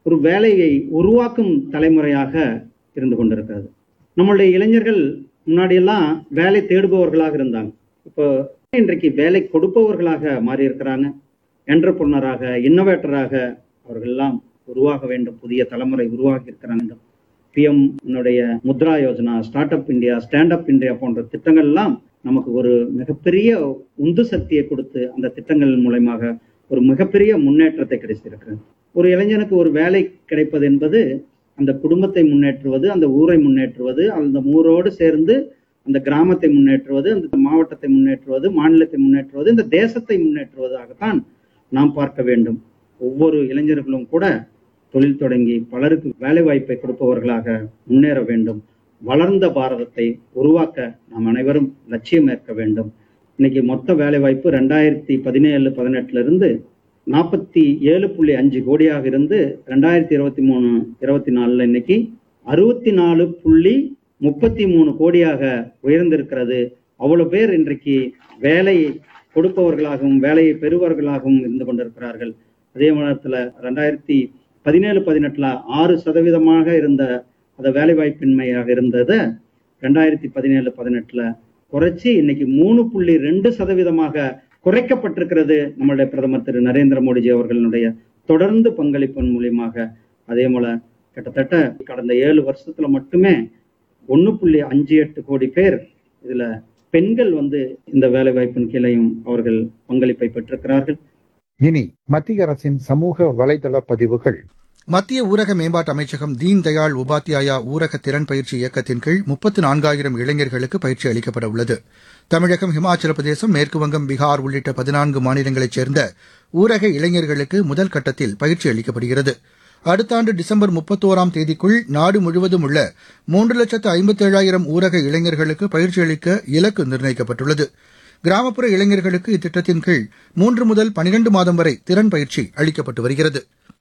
ஒரு வேலையை உருவாக்கும் தலைமுறையாக இருந்து கொண்டிருக்கிறது நம்மளுடைய இளைஞர்கள் முன்னாடியெல்லாம் வேலை தேடுபவர்களாக இருந்தாங்க இப்போ இன்றைக்கு வேலை கொடுப்பவர்களாக மாறி இருக்கிறாங்க என்டர்பிரனராக இன்னோவேட்டராக அவர்கள் எல்லாம் உருவாக வேண்டும் புதிய தலைமுறை உருவாகி இருக்கிறாங்க PM Mudra Yojana start up India stand up India போன்ற திட்டங்கள் எல்லாம் நமக்கு ஒரு மிகப்பெரிய உந்து சக்தியை கொடுத்து அந்த திட்டங்கள் மூலயமாக ஒரு மிகப்பெரிய முன்னேற்றத்தை கிடைத்திருக்கிறது ஒரு இளைஞனுக்கு ஒரு வேலை கிடைப்பது என்பது அந்த குடும்பத்தை முன்னேற்றுவது அந்த ஊரை முன்னேற்றுவது அந்த ஊரோடு சேர்ந்து அந்த கிராமத்தை முன்னேற்றுவது அந்த மாவட்டத்தை முன்னேற்றுவது மாநிலத்தை முன்னேற்றுவது இந்த தேசத்தை முன்னேற்றுவதாகத்தான் நாம் பார்க்க வேண்டும் ஒவ்வொரு இளைஞர்களும் கூட தொழில் தொடங்கி பலருக்கு வேலை வாய்ப்பை கொடுப்பவர்களாக முன்னேற வேண்டும் வளர்ந்த பாரதத்தை உருவாக்க நாம் அனைவரும் லட்சியம் ஏற்க வேண்டும் இன்னைக்கு மொத்த வேலை வாய்ப்பு ரெண்டாயிரத்தி பதினேழு பதினெட்டுல இருந்து நாற்பத்தி ஏழு புள்ளி அஞ்சு கோடியாக இருந்து ரெண்டாயிரத்தி இருபத்தி மூணு இருபத்தி நாலுல இன்னைக்கு அறுபத்தி நாலு புள்ளி முப்பத்தி மூணு கோடியாக உயர்ந்திருக்கிறது அவ்வளவு பேர் இன்றைக்கு வேலை கொடுப்பவர்களாகவும் வேலையை பெறுபவர்களாகவும் இருந்து கொண்டிருக்கிறார்கள் அதே நேரத்துல ரெண்டாயிரத்தி பதினேழு பதினெட்டுல ஆறு சதவீதமாக இருந்த அந்த வேலைவாய்ப்பின்மையாக இருந்ததை ரெண்டாயிரத்தி பதினேழு பதினெட்டுல குறைச்சி இன்னைக்கு மூணு புள்ளி ரெண்டு சதவீதமாக குறைக்கப்பட்டிருக்கிறது நம்மளுடைய பிரதமர் திரு நரேந்திர மோடிஜி அவர்களுடைய தொடர்ந்து பங்களிப்பின் மூலியமாக அதே போல கிட்டத்தட்ட கடந்த ஏழு வருஷத்துல மட்டுமே ஒன்னு புள்ளி அஞ்சு எட்டு கோடி பேர் இதுல பெண்கள் வந்து இந்த வேலை வாய்ப்பின் கீழையும் அவர்கள் பங்களிப்பை பெற்றிருக்கிறார்கள் இனி மத்திய அரசின் சமூக வலைதள பதிவுகள் மத்திய ஊரக மேம்பாட்டு அமைச்சகம் தீன் தயாள் உபாத்யாயா ஊரக திறன் பயிற்சி இயக்கத்தின் கீழ் முப்பத்து நான்காயிரம் இளைஞர்களுக்கு பயிற்சி அளிக்கப்பட உள்ளது தமிழகம் ஹிமாச்சல பிரதேசம் மேற்குவங்கம் பீகார் உள்ளிட்ட பதினான்கு மாநிலங்களைச் சேர்ந்த ஊரக இளைஞர்களுக்கு முதல் கட்டத்தில் பயிற்சி அளிக்கப்படுகிறது அடுத்த ஆண்டு டிசம்பர் முப்பத்தோராம் தேதிக்குள் நாடு முழுவதும் உள்ள மூன்று லட்சத்து ஐம்பத்தேழாயிரம் ஊரக இளைஞர்களுக்கு பயிற்சி அளிக்க இலக்கு நிர்ணயிக்கப்பட்டுள்ளது கிராமப்புற இளைஞர்களுக்கு இத்திட்டத்தின் கீழ் மூன்று முதல் பனிரண்டு மாதம் வரை திறன் பயிற்சி அளிக்கப்பட்டு வருகிறது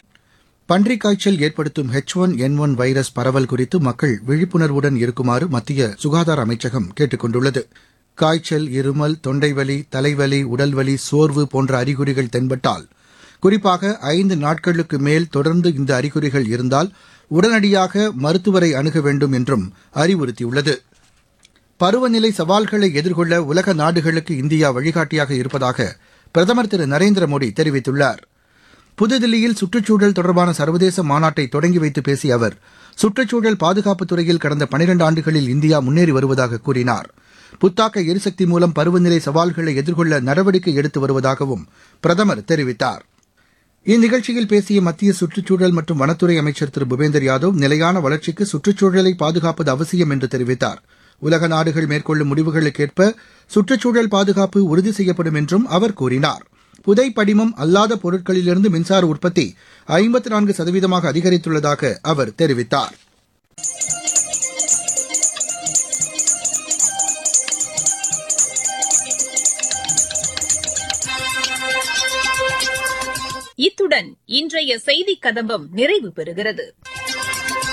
பன்றிக் காய்ச்சல் ஏற்படுத்தும் H one N one virus பரவல் குறித்து மக்கள் விழிப்புணர்வுடன் இருக்குமாறு மத்திய சுகாதார அமைச்சகம் கேட்டுக் கொண்டுள்ளது காய்ச்சல் இருமல் தொண்டைவலி தலைவலி உடல்வலி சோர்வு போன்ற அறிகுறிகள் தென்பட்டால் குறிப்பாக ஐந்து நாட்களுக்கு மேல் தொடர்ந்து இந்த அறிகுறிகள் இருந்தால் உடனடியாக மருத்துவரை அணுக வேண்டும் என்றும் அறிவுறுத்தியுள்ளது பருவநிலை சவால்களை எதிர்கொள்ள உலக நாடுகளுக்கு இந்தியா வழிகாட்டியாக இருப்பதாக பிரதமர் திரு நரேந்திர மோடி தெரிவித்துள்ளார் புதுதில்லியில் சுற்றுச்சூழல் தொடர்பான சர்வதேச மாநாட்டை தொடங்கி வைத்து பேசிய அவர் சுற்றுச்சூழல் பாதுகாப்புத் துறையில் கடந்த பனிரண்டு ஆண்டுகளில் இந்தியா முன்னேறி வருவதாக கூறினார் புத்தாக்க எரிசக்தி மூலம் பருவநிலை சவால்களை எதிர்கொள்ள நடவடிக்கை எடுத்து வருவதாகவும் பிரதமர் தெரிவித்தார் இந்நிகழ்ச்சியில் பேசிய மத்திய சுற்றுச்சூழல் மற்றும் வனத்துறை அமைச்சர் திரு பூபேந்தர் யாதவ் நிலையான வளர்ச்சிக்கு சுற்றுச்சூழலை பாதுகாப்பது அவசியம் என்று தெரிவித்தார் உலக நாடுகள் மேற்கொள்ளும் முடிவுகளுக்கேற்ப சுற்றுச்சூழல் பாதுகாப்பு உறுதி செய்யப்படும் என்றும் அவர் கூறினார் புதை படிமம் அல்லாத பொருட்களிலிருந்து மின்சார உற்பத்தி ஐம்பத்தி நான்கு சதவீதமாக அதிகரித்துள்ளதாக அவர் தெரிவித்தார் இத்துடன் இன்றைய செய்திக் கதம்பம் நிறைவு பெறுகிறது